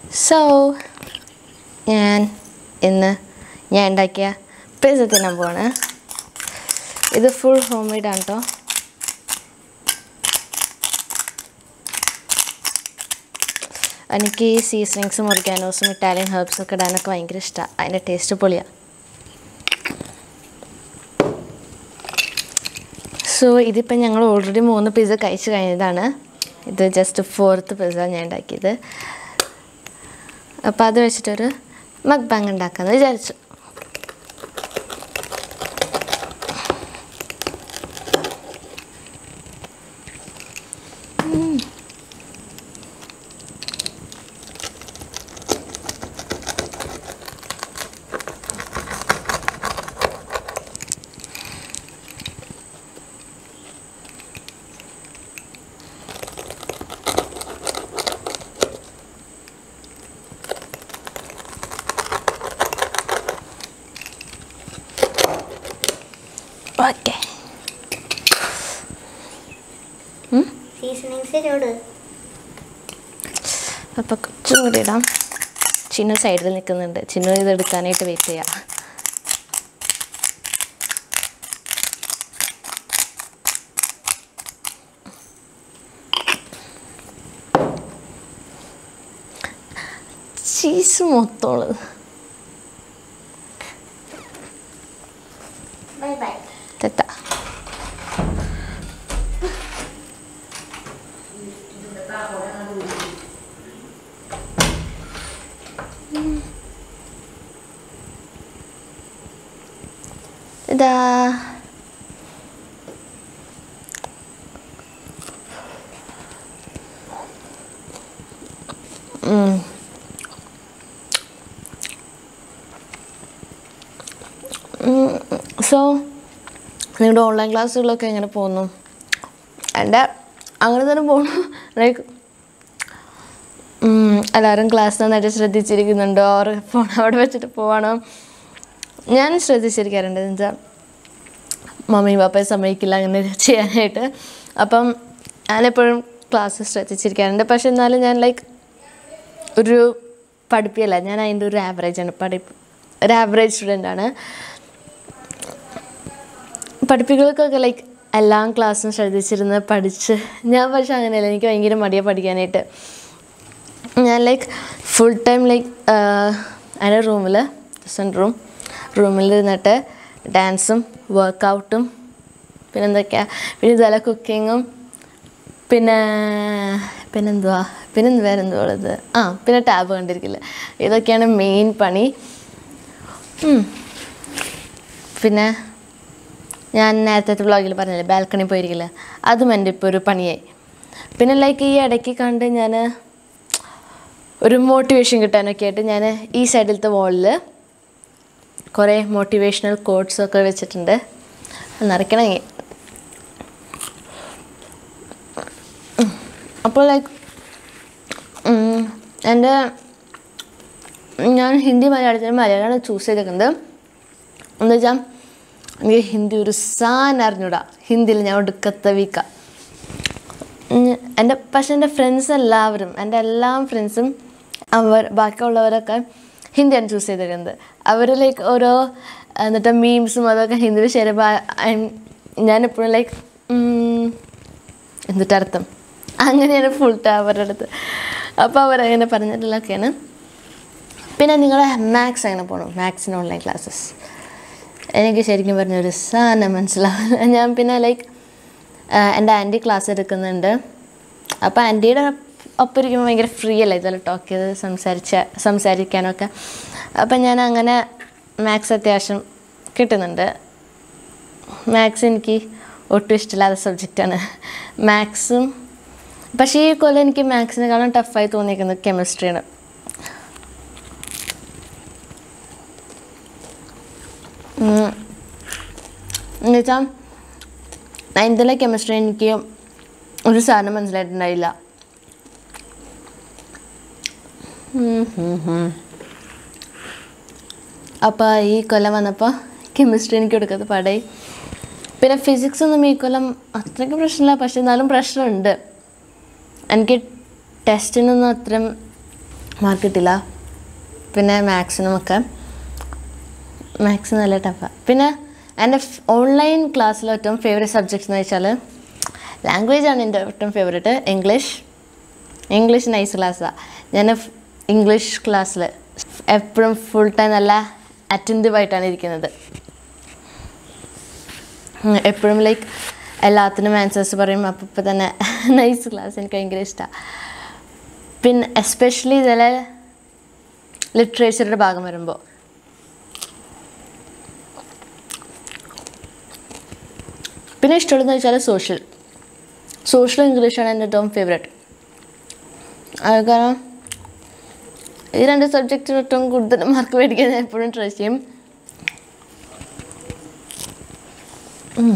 So ഞാൻ ഇന്ന് ഞാൻ ഉണ്ടാക്കിയ പിസ്സ തിന്നാൻ പോവാണ് ഇത് ഫുൾ ഹോം മെയ്ഡാണ് കേട്ടോ എനിക്ക് ഈ സീസണിങ്സും ഒർഗാനോസും ഇറ്റാലിയൻ ഹെർബ്സും ഒക്കെ ഇടാനൊക്കെ ഭയങ്കര ഇഷ്ടമാണ് അതിൻ്റെ ടേസ്റ്റ് പൊളിയാണ് സോ ഇതിപ്പോൾ ഞങ്ങൾ ഓൾറെഡി മൂന്ന് പിസ്സ കഴിച്ച് കഴിഞ്ഞതാണ് ഇത് ജസ്റ്റ് ഫോർത്ത് പിസ്സ ഞാൻ ഉണ്ടാക്കിയത് അപ്പോൾ അത് വെച്ചിട്ടൊരു മഗ് ബാങ് ഉണ്ടാക്കാമെന്ന് വിചാരിച്ചു ഓക്കെ സീസണിങ്സ് ചോട് അപ്പോൾ കുറച്ചും കൂടി ഇടാം ചിന്നു സൈഡിൽ നിൽക്കുന്നുണ്ട് ചിന്നു ഇത് എടുക്കാനായിട്ട് വെയിറ്റ് ചെയ്യാം ചീസ് മൊത്തമുള്ളത് ബൈ ബൈ തെറ്റാ ഇതാ സോ നിങ്ങളുടെ ഓൺലൈൻ ക്ലാസ്സുകളൊക്കെ എങ്ങനെ പോകുന്നു എൻ്റെ അങ്ങനെ തന്നെ പോകണം ലൈക്ക് എല്ലാവരും ക്ലാസ് നന്നായിട്ട് ശ്രദ്ധിച്ചിരിക്കുന്നുണ്ടോ ഓർ ഫോൺ അവിടെ വെച്ചിട്ട് പോവാണോ ഞാൻ ശ്രദ്ധിച്ചിരിക്കാറുണ്ട് എന്ന് വെച്ചാൽ മമ്മിയും പാപ്പയും സമ്മതിക്കില്ല അങ്ങനെ ചെയ്യാനായിട്ട് അപ്പം ഞാനെപ്പോഴും ക്ലാസ് ശ്രദ്ധിച്ചിരിക്കാറുണ്ട് പക്ഷെ എന്നാലും ഞാൻ ലൈക്ക് ഒരു പഠിപ്പിയല്ല ഞാൻ അതിൻ്റെ ഒരു ആവറേജാണ് പഠിപ്പ് ഒരു ആവറേജ് സ്റ്റുഡൻ്റാണ് പഠിപ്പികൾക്കൊക്കെ ലൈക്ക് എല്ലാ ക്ലാസ്സും ശ്രദ്ധിച്ചിരുന്ന് പഠിച്ച് ഞാൻ പക്ഷെ അങ്ങനെയല്ല എനിക്ക് ഭയങ്കര മടിയാണ് പഠിക്കാനായിട്ട് ഞാൻ ലൈക്ക് ഫുൾ ടൈം ലൈക്ക് അതിൻ്റെ റൂമിൽ സെൻറ്റ് റൂം റൂമിൽ ഇരുന്നിട്ട് ഡാൻസും വർക്കൗട്ടും പിന്നെ എന്തൊക്കെയാ പിന്നെ ഇതുപോലെ കുക്കിങ്ങും പിന്നെ പിന്നെന്തുവാ പിന്നെ വേറെ എന്തുവാ ഉള്ളത് ആ പിന്നെ ടാബ് കണ്ടിരിക്കില്ല ഇതൊക്കെയാണ് മെയിൻ പണി ഉം. പിന്നെ ഞാൻ നേരത്തെ വ്ളോഗിൽ പറഞ്ഞില്ലേ ബാൽക്കണി പോയിരിക്കില്ല അതും എൻ്റെ ഇപ്പോൾ ഒരു പണിയായി പിന്നെ ലൈക്ക് ഈ ഇടയ്ക്ക് കണ്ട് ഞാൻ ഒരു മോട്ടിവേഷൻ കിട്ടാനൊക്കെ ആയിട്ട് ഞാൻ ഈ സൈഡിലത്തെ വാളിൽ കുറേ മോട്ടിവേഷണൽ കോട്ട്സൊക്കെ വെച്ചിട്ടുണ്ട് നിറയ്ക്കണമെങ്കിൽ അപ്പോൾ ലൈക്ക് എൻ്റെ ഞാൻ ഹിന്ദി മലയാളത്തിൽ മലയാളമാണ് ചൂസ് ചെയ്തേക്കുന്നത് എന്ന് വെച്ചാൽ എനിക്ക് ഹിന്ദി ഒരു സാധനം അറിഞ്ഞൂടാ ഹിന്ദിയിൽ ഞാൻ ഒടുക്കത്തെ വീക്ക എൻ്റെ പക്ഷെ എൻ്റെ ഫ്രണ്ട്സ് എല്ലാവരും എൻ്റെ എല്ലാ ഫ്രണ്ട്സും അവർ ബാക്കിയുള്ളവരൊക്കെ ഹിന്ദിയാണ് ചൂസ് ചെയ്തിരിക്കുന്നത് അവർ ലൈക്ക് ഓരോ എന്നിട്ട് മീംസും അതൊക്കെ ഹിന്ദിയിൽ ശരിയപ്പോൾ ഞാനെപ്പോഴും ലൈക്ക് എന്നിട്ട് അർത്ഥം അങ്ങനെയാണ് ഫുൾ ടൈം അവരുടെ അടുത്ത് അപ്പോൾ അവരങ്ങനെ പറഞ്ഞിട്ടുള്ളതൊക്കെയാണ് പിന്നെ നിങ്ങളുടെ മാത്സ് അങ്ങനെ പോകണം മാത്സിന് ഓൺലൈൻ ക്ലാസ്സസ് എനിക്ക് ശരിക്കും പറഞ്ഞ ഒരു സാധനം മനസ്സിലാവില്ല ഞാൻ പിന്നെ ലൈക്ക് എൻ്റെ ആൻറ്റി ക്ലാസ് എടുക്കുന്നുണ്ട് അപ്പോൾ ആൻറ്റിയുടെ ഒപ്പം ഇരിക്കുമ്പോൾ ഭയങ്കര ഫ്രീ അല്ലേ ഇതെല്ലാം ടോക്ക് ചെയ്ത് സംസാരിച്ച സംസാരിക്കാനൊക്കെ അപ്പം ഞാൻ അങ്ങനെ മാത്സ് അത്യാവശ്യം കിട്ടുന്നുണ്ട് മാത്സ് എനിക്ക് ഒട്ടും ഇഷ്ടമില്ലാത്ത സബ്ജക്റ്റാണ് മാത്സും പക്ഷേ ഈ കൊല്ലം എനിക്ക് മാത്സിനെക്കാളും ടഫായി തോന്നിയിരിക്കുന്നത് കെമിസ്ട്രിയാണ് എന്നുവെച്ചാൽ നയൻത്തിലെ കെമിസ്ട്രി എനിക്ക് ഒരു സാധനം മനസ്സിലായിട്ടുണ്ടായില്ല അപ്പോൾ ഈ കൊല്ലം വന്നപ്പോൾ കെമിസ്ട്രി എനിക്ക് എടുക്കാത്ത പാടായി പിന്നെ ഫിസിക്സ് ഒന്നും ഈ കൊല്ലം അത്രയ്ക്ക് പ്രശ്നമില്ല പക്ഷെ എന്നാലും പ്രശ്നമുണ്ട് എനിക്ക് ടെസ്റ്റിനൊന്നും അത്രയും മാർക്ക് കിട്ടില്ല പിന്നെ മാത്സിനുമൊക്കെ മാത്സ് നല്ല ടഫാണ് പിന്നെ എൻ്റെ ഓൺലൈൻ ക്ലാസ്സിലെ ഏറ്റവും ഫേവറേറ്റ് സബ്ജക്ട്സ് എന്ന് വെച്ചാൽ ലാംഗ്വേജ് ആണ് എൻ്റെ ഏറ്റവും ഫേവറേറ്റ് ഇംഗ്ലീഷ് ഇംഗ്ലീഷ് നൈസ് ക്ലാസ്സാണ് ഞാൻ ഇംഗ്ലീഷ് ക്ലാസ്സിൽ എപ്പോഴും ഫുൾ ടൈം നല്ല അറ്റൻറ്റീവ് ആയിട്ടാണ് ഇരിക്കുന്നത് എപ്പോഴും ലൈക്ക് എല്ലാത്തിനും ആൻസേഴ്സ് പറയും അപ്പം ഇപ്പം തന്നെ നൈസ് ക്ലാസ് എനിക്ക് ഭയങ്കര ഇഷ്ടമാണ് പിന്നെ എസ്പെഷ്യലി ചില ലിറ്ററേച്ചറുടെ ഭാഗം വരുമ്പോൾ പിന്നെ ഇഷ്ടമുള്ളതെന്ന് വെച്ചാൽ സോഷ്യൽ സോഷ്യൽ ഇംഗ്ലീഷാണ് എൻ്റെ ഏറ്റവും ഫേവറേറ്റ് അത് കാരണം ഈ രണ്ട് സബ്ജക്റ്റിന് ഏറ്റവും കൂടുതൽ മാർക്ക് മേടിക്കാൻ ഞാൻ എപ്പോഴും ട്രൈ ചെയ്യും ഉം.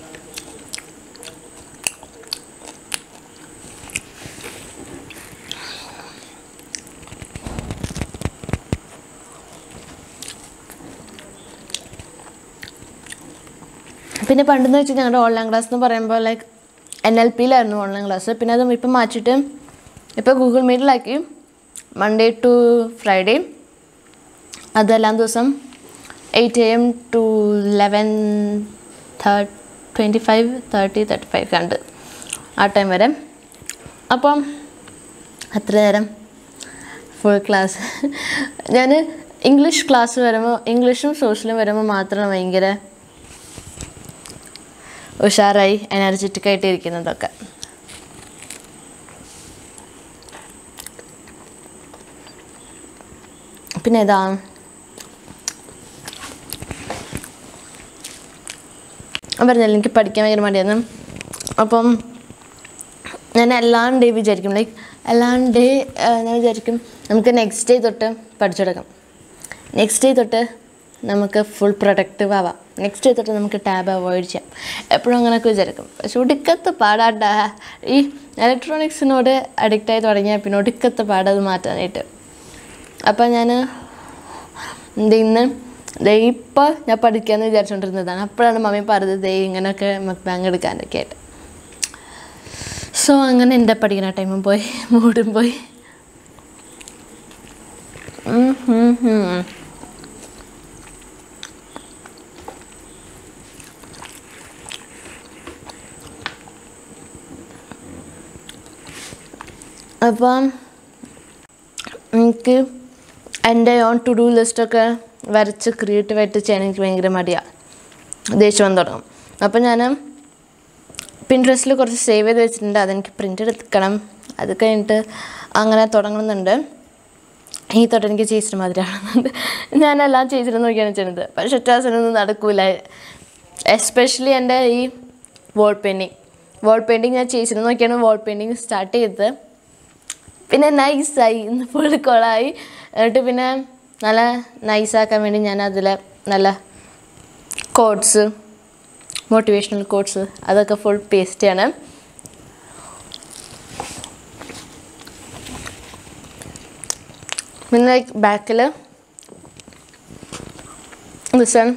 പിന്നെ പണ്ടെന്ന് വെച്ചാൽ ഞങ്ങളുടെ ഓൺലൈൻ ക്ലാസ് എന്ന് പറയുമ്പോൾ ലൈക്ക് എൻ എൽ പിയിലായിരുന്നു ഓൺലൈൻ ക്ലാസ് പിന്നെ അത് ഇപ്പം മാറ്റിയിട്ട് ഇപ്പോൾ ഗൂഗിൾ മീറ്റിലാക്കി മൺഡേ ടു ഫ്രൈഡേ അതെല്ലാം ദിവസം eight A M to eleven thirty twenty five thirty thirty five കണ്ട് ആ ടൈം വരെ അപ്പം അത്ര നേരം ഫുൾ ക്ലാസ് ഞാൻ ഇംഗ്ലീഷ് ക്ലാസ് വരുമ്പോൾ ഇംഗ്ലീഷും സോഷ്യലും വരുമ്പോൾ മാത്രമാണ് ഭയങ്കര ഉഷാറായി എനർജറ്റിക് ആയിട്ട് ഇരിക്കുന്നതൊക്കെ പിന്നെ ഇതാ പറഞ്ഞല്ലോ എനിക്ക് പഠിക്കാൻ ഭയങ്കര മടിയായിരുന്നു അപ്പം ഞാൻ എല്ലാം ഡേ വിചാരിക്കും ലൈക്ക് എല്ലാം ഡേ ഞാൻ വിചാരിക്കും നമുക്ക് നെക്സ്റ്റ് ഡേ തൊട്ട് പഠിച്ചെടുക്കാം നെക്സ്റ്റ് ഡേ തൊട്ട് നമുക്ക് ഫുൾ പ്രൊഡക്റ്റീവ് ആവാം നെക്സ്റ്റ് ഡേ തൊട്ട് നമുക്ക് ടാബ് അവോയ്ഡ് ചെയ്യാം എപ്പോഴും അങ്ങനെയൊക്കെ വിചാരിക്കും പക്ഷെ ഒടുക്കത്തെ പാടാട്ടാ ഈ ഇലക്ട്രോണിക്സിനോട് അഡിക്റ്റായി തുടങ്ങിയാൽ പിന്നെ ഒടുക്കത്തെ പാടത് മാറ്റാനായിട്ട് അപ്പം ഞാൻ എന്ത് ഇന്ന് ദേ ഇപ്പോൾ ഞാൻ പഠിക്കാമെന്ന് വിചാരിച്ചുകൊണ്ടിരുന്നതാണ് അപ്പോഴാണ് മമ്മി പറഞ്ഞത് ദേ ഇങ്ങനെയൊക്കെ ബാങ്ക് എടുക്കാനൊക്കെ ആയിട്ട് സോ അങ്ങനെ എൻ്റെ പഠിക്കുന്ന ടൈമും പോയി മൂടും പോയി ഉം, ഉം, ഉം. അപ്പം എനിക്ക് എൻ്റെ ഓൺ ടു ഡു ലിസ്റ്റൊക്കെ വരച്ച് ക്രിയേറ്റീവായിട്ട് ചെയ്യാൻ എനിക്ക് ഭയങ്കര മടിയാണ് ദേഷ്യം വന്ന് തുടങ്ങും അപ്പം ഞാൻ പിൻട്രസ്റ്റിൽ കുറച്ച് സേവ് ചെയ്ത് വെച്ചിട്ടുണ്ട് അതെനിക്ക് പ്രിൻ്റ് എടുക്കണം അത് കഴിഞ്ഞിട്ട് അങ്ങനെ തുടങ്ങുന്നുണ്ട് ഈ തൊട്ട് എനിക്ക് ചേച്ചിട്ട് മാതിരി ആവുന്നുണ്ട് ഞാനെല്ലാം ചേച്ചിട്ട് നോക്കിയാണ് ചെയ്യുന്നത് പക്ഷെ ഒറ്റാസനൊന്നും നടക്കൂല എസ്പെഷ്യലി എൻ്റെ ഈ വോൾ പെയിൻറ്റിങ് വോൾ പെയിൻറ്റിങ് ഞാൻ ചേച്ചിട്ട് നോക്കിയാണ് വോൾ പെയിൻറ്റിങ് സ്റ്റാർട്ട് ചെയ്തത് പിന്നെ നൈസായി ഫുൾ കൊളായി എന്നിട്ട് പിന്നെ നല്ല നൈസാക്കാൻ വേണ്ടി ഞാൻ അതിൽ നല്ല കോഡ്സ് മോട്ടിവേഷണൽ കോഡ്സ് അതൊക്കെ ഫുൾ പേസ്റ്റ് ചെയ്യണം പിന്നെ ലൈക്ക് ബാക്കിൽ ലിസൺ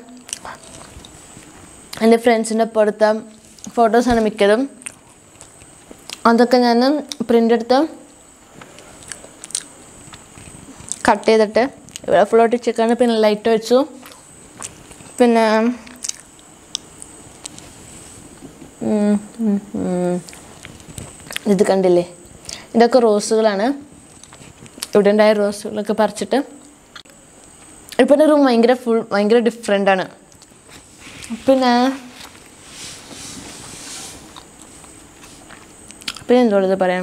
എൻ്റെ ഫ്രണ്ട്സിൻ്റെ ഒപ്പം എടുത്ത ഫോട്ടോസാണ് മിക്കതും അതൊക്കെ ഞാൻ പ്രിൻ്റ് എടുത്ത് കട്ട് ചെയ്തിട്ട് ഇവിടെ ഫുൾ ഒട്ടിച്ചേക്കാണ് പിന്നെ ലൈറ്റ് വെച്ചു പിന്നെ ഉം, ഉം, ഉം. ഇത് കണ്ടില്ലേ ഇതൊക്കെ റോസുകളാണ് ഇവിടെ ഉണ്ടായ റോസുകളൊക്കെ പറിച്ചിട്ട് ഇപ്പം എൻ്റെ റൂം ഭയങ്കര ഫുൾ ഭയങ്കര ഡിഫറെൻ്റ് ആണ് പിന്നെ പിന്നെ എന്തുള്ളത് പറയാം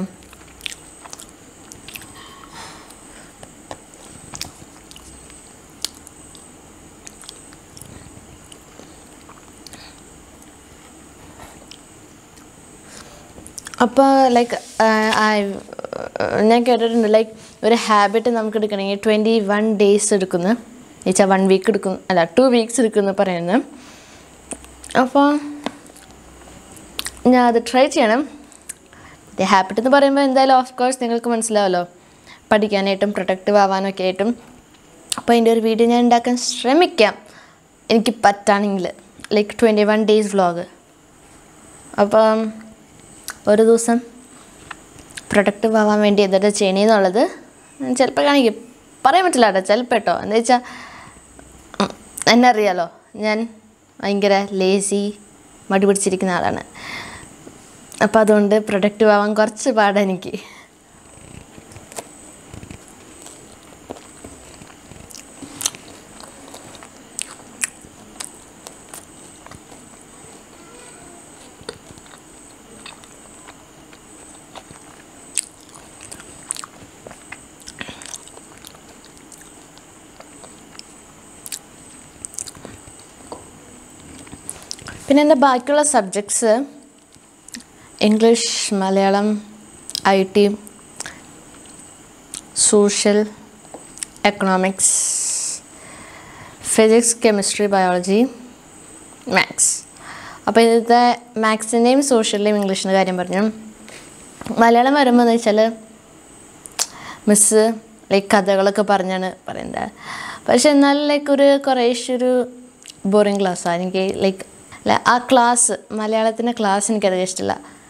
അപ്പോൾ ലൈക്ക് ഞാൻ കേട്ടിട്ടുണ്ട് ലൈക്ക് ഒരു ഹാബിറ്റ് നമുക്ക് എടുക്കണമെങ്കിൽ ട്വൻറ്റി വൺ ഡേയ്സ് എടുക്കുന്നു എന്നുവെച്ചാൽ വൺ വീക്ക് എടുക്കും അല്ല ടു വീക്സ് എടുക്കുമെന്ന് പറയുന്നത് അപ്പോൾ ഞാൻ അത് ട്രൈ ചെയ്യണം ഹാബിറ്റ് എന്ന് പറയുമ്പോൾ എന്തായാലും ഓഫ് കോഴ്സ് നിങ്ങൾക്ക് മനസ്സിലാവല്ലോ പഠിക്കാനായിട്ടും പ്രൊട്ടക്റ്റീവ് ആവാനൊക്കെ ആയിട്ടും അപ്പോൾ അതിൻ്റെ ഒരു വീഡിയോ ഞാൻ ഉണ്ടാക്കാൻ ശ്രമിക്കാം എനിക്ക് പറ്റുകയാണെങ്കിൽ like twenty one days vlog അപ്പം ഒരു ദിവസം പ്രൊഡക്റ്റീവ് ആവാൻ വേണ്ടി എന്തൊക്കെ ചെയ്യണമെന്നുള്ളത് ചിലപ്പോൾ കാണിക്കും പറയാൻ പറ്റില്ല കേട്ടോ ചിലപ്പോൾ കേട്ടോ എന്താ വെച്ചാൽ എന്നെ അറിയാലോ ഞാൻ ഭയങ്കര ലേസി മടി പിടിച്ചിരിക്കുന്ന ആളാണ് അപ്പോൾ അതുകൊണ്ട് പ്രൊഡക്റ്റീവ് ആവാൻ കുറച്ച് പാടാണ് എനിക്ക് പിന്നെ എൻ്റെ ബാക്കിയുള്ള subjects English Malayalam I T social economics physics chemistry biology maths അപ്പോൾ ഇന്നത്തെ മാത്സിൻ്റെയും സോഷ്യലിൻ്റെയും ഇംഗ്ലീഷിൻ്റെ കാര്യം പറഞ്ഞു മലയാളം വരുമ്പോൾ എന്ന് വെച്ചാൽ മിസ്സ് ലൈക്ക് കഥകളൊക്കെ പറഞ്ഞാണ് പറയുന്നത് പക്ഷെ എന്നാലും ലൈക്ക് ഒരു കുറേശ്ശെ ഒരു ബോറിങ് ക്ലാസ്സാണ് എനിക്ക് ലൈക്ക് ആ ക്ലാസ് മലയാളത്തിൻ്റെ ക്ലാസ് എനിക്കത് ഇഷ്ടമില്ല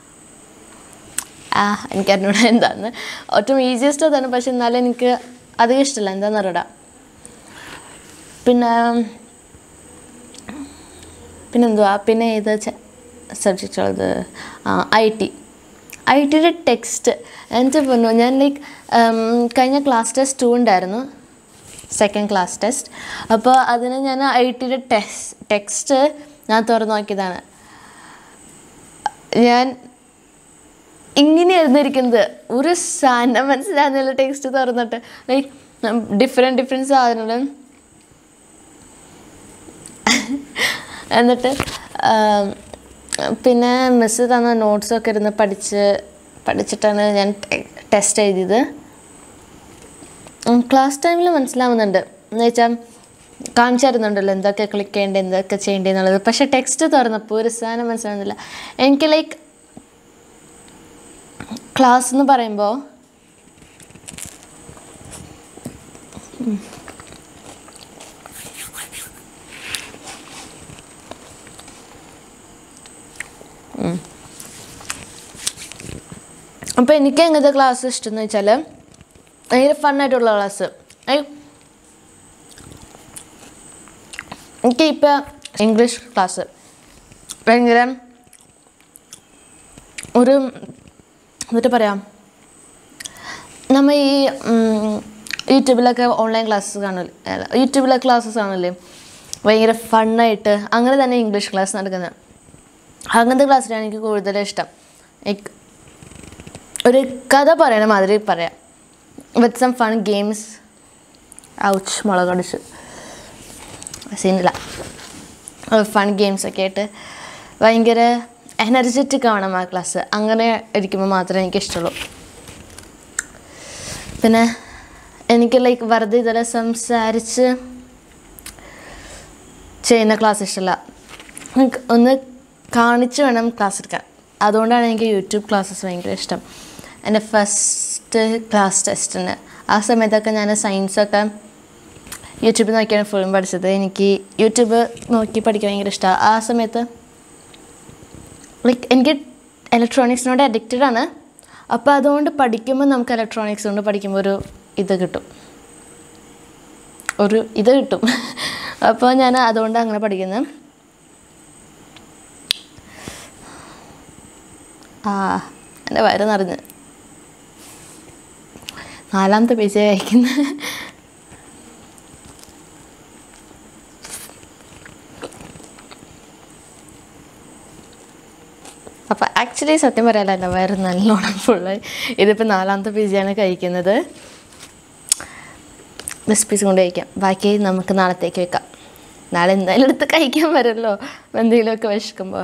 ആ എനിക്കറിഞ്ഞൂടാ എന്താന്ന് ഏറ്റവും ഈസിയസ്റ്റ് അതാണ് പക്ഷെ എന്നാലും എനിക്ക് അധികം ഇഷ്ടമില്ല എന്താണെന്ന് അറിയടാ പിന്നെ പിന്നെന്തുവാ പിന്നെ ഏത് സബ്ജക്റ്റ് ഉള്ളത് ഐ ടി ഐ ടിയുടെ ടെക്സ്റ്റ് എന്നിട്ട് പറഞ്ഞു ഞാൻ ലൈക്ക് കഴിഞ്ഞ ക്ലാസ് ടെസ്റ്റ് ടു ഉണ്ടായിരുന്നു സെക്കൻഡ് ക്ലാസ് ടെസ്റ്റ് അപ്പോൾ അതിന് ഞാൻ ഐ ടിയുടെ ടെക്സ് ടെക്സ്റ്റ് ഞാൻ തുറന്നു നോക്കിയതാണ് ഞാൻ ഇങ്ങനെയായിരുന്നു ഇരിക്കുന്നത് ഒരു സാധനം മനസ്സിലാകുന്നില്ല ടെക്സ്റ്റ് തുറന്നിട്ട് ലൈക്ക് ഡിഫറെൻറ്റ് ഡിഫറെൻറ്റ് സാധനങ്ങൾ എന്നിട്ട് ആം, പിന്നെ മിസ്സ് തന്ന നോട്ട്സൊക്കെ ഇരുന്ന് പഠിച്ച് പഠിച്ചിട്ടാണ് ഞാൻ ടെസ്റ്റ് എഴുതിയത് ക്ലാസ് ടൈമിൽ മനസ്സിലാവുന്നുണ്ട് എന്ന് വെച്ചാൽ കാണിച്ചു തരുന്നുണ്ടല്ലോ എന്തൊക്കെ ക്ലിക്ക് ചെയ്യേണ്ടത് എന്തൊക്കെ ചെയ്യേണ്ടത് എന്നുള്ളത് പക്ഷേ ടെക്സ്റ്റ് തുറന്നപ്പോൾ ഒരു സാധനം മനസ്സിലാവുന്നില്ല എനിക്ക് ലൈക്ക് ക്ലാസ് എന്ന് പറയുമ്പോൾ അപ്പോൾ എനിക്ക് എങ്ങനത്തെ ക്ലാസ് ഇഷ്ടം എന്ന് വെച്ചാൽ ഭയങ്കര ഫണ്ണായിട്ടുള്ള ക്ലാസ് എനിക്ക് ഇപ്പോൾ ഇംഗ്ലീഷ് ക്ലാസ് ഭയങ്കര ഒരു എന്നിട്ട് പറയാം നമ്മൾ ഈ ഉം, യൂട്യൂബിലൊക്കെ ഓൺലൈൻ ക്ലാസ്സസ് കാണില്ലേ അല്ല യൂട്യൂബിലെ ക്ലാസ്സസ് ആണല്ലേ ഭയങ്കര ഫണ്ണായിട്ട് അങ്ങനെ തന്നെ ഇംഗ്ലീഷ് ക്ലാസ് നടക്കുന്നത് അങ്ങനത്തെ ക്ലാസ്സിലാണ് എനിക്ക് കൂടുതൽ ഇഷ്ടം ലൈക്ക് ഒരു കഥ പറയണ മാതിരി പറയാം with some fun games ouch മുളകടിച്ച് സീനില്ല ഫൺ ഗെയിംസ് ഒക്കെ ആയിട്ട് ഭയങ്കര എനർജറ്റിക് ആവണം ആ ക്ലാസ് അങ്ങനെ ഇരിക്കുമ്പോൾ മാത്രമേ എനിക്ക് ഇഷ്ടമുള്ളൂ പിന്നെ എനിക്ക് ലൈക്ക് വെറുതെ ഇതുപോലെ സംസാരിച്ച് ചെയ്യുന്ന ക്ലാസ് ഇഷ്ടമല്ല എനിക്ക് ഒന്ന് കാണിച്ച് വേണം ക്ലാസ് എടുക്കാൻ അതുകൊണ്ടാണ് എനിക്ക് യൂട്യൂബ് ക്ലാസ്സസ് ഭയങ്കര ഇഷ്ടം എൻ്റെ ഫസ്റ്റ് ക്ലാസ് ടെസ്റ്റിന് ആ സമയത്തൊക്കെ ഞാൻ സയൻസൊക്കെ യൂട്യൂബിൽ നോക്കിയാണ് ഫുള്ളും പഠിച്ചത് എനിക്ക് യൂട്യൂബ് നോക്കി പഠിക്കാൻ ഭയങ്കര ഇഷ്ടമാണ് ആ സമയത്ത് ലൈക്ക് എനിക്ക് ഇലക്ട്രോണിക്സിനോട് അഡിക്റ്റഡ് ആണ് അപ്പോൾ അതുകൊണ്ട് പഠിക്കുമ്പോൾ നമുക്ക് ഇലക്ട്രോണിക്സ് കൊണ്ട് പഠിക്കുമ്പോൾ ഒരു ഇത് കിട്ടും ഒരു ഇത് കിട്ടും അപ്പോൾ ഞാൻ അതുകൊണ്ട് അങ്ങനെ പഠിക്കുന്നത് ആ എൻ്റെ വയറ് നിറഞ്ഞ് നാലാമത്തെ പേജ് കഴിക്കുന്നത് അപ്പോൾ ആക്ച്വലി സത്യം പറയാലോ എൻ്റെ വയറ് നല്ലോണം ഫുള്ള് ഇതിപ്പോൾ നാലാമത്തെ പിസയാണ് കഴിക്കുന്നത് ബസ് പീസ് കൊണ്ട് കഴിക്കാം ബാക്കി നമുക്ക് നാളത്തേക്ക് വെക്കാം നാളെ എന്തായാലും എടുത്ത് കഴിക്കാൻ വരുമല്ലോ എന്തെങ്കിലുമൊക്കെ വിശക്കുമ്പോൾ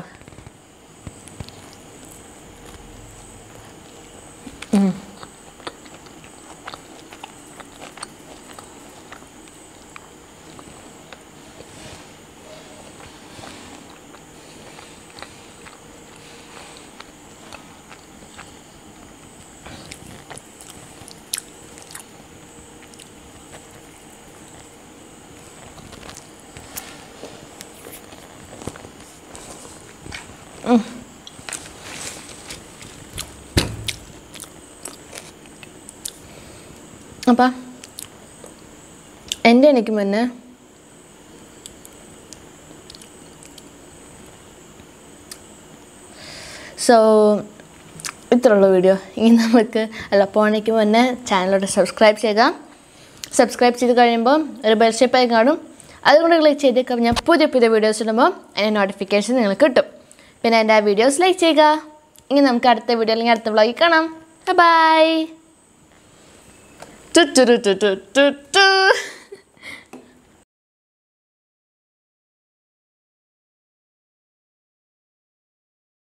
അപ്പം എൻ്റെ എനിക്ക് മുന്നേ സോ ഇത്രയുള്ള വീഡിയോ ഇനി നമുക്ക് അല്ല പോണേക്ക് മുന്നേ ചാനലോട്ട് സബ്സ്ക്രൈബ് ചെയ്യുക സബ്സ്ക്രൈബ് ചെയ്ത് കഴിയുമ്പോൾ ഒരു ബെൽ ഷേപ്പായി കാണും അതുകൊണ്ട് ക്ലിക്ക് ചെയ്തേക്കാം ഞാൻ പുതിയ പുതിയ വീഡിയോസ് ഇടുമ്പോൾ അതിൻ്റെ നോട്ടിഫിക്കേഷൻ നിങ്ങൾക്ക് കിട്ടും പിന്നെ എൻ്റെ ആ വീഡിയോസ് ലൈക്ക് ചെയ്യുക ഇനി നമുക്ക് അടുത്ത വീഡിയോ അല്ലെങ്കിൽ അടുത്ത വ്ളോഗിൽ കാണാം ബൈ ടു ടു ടു ടു ടു ടു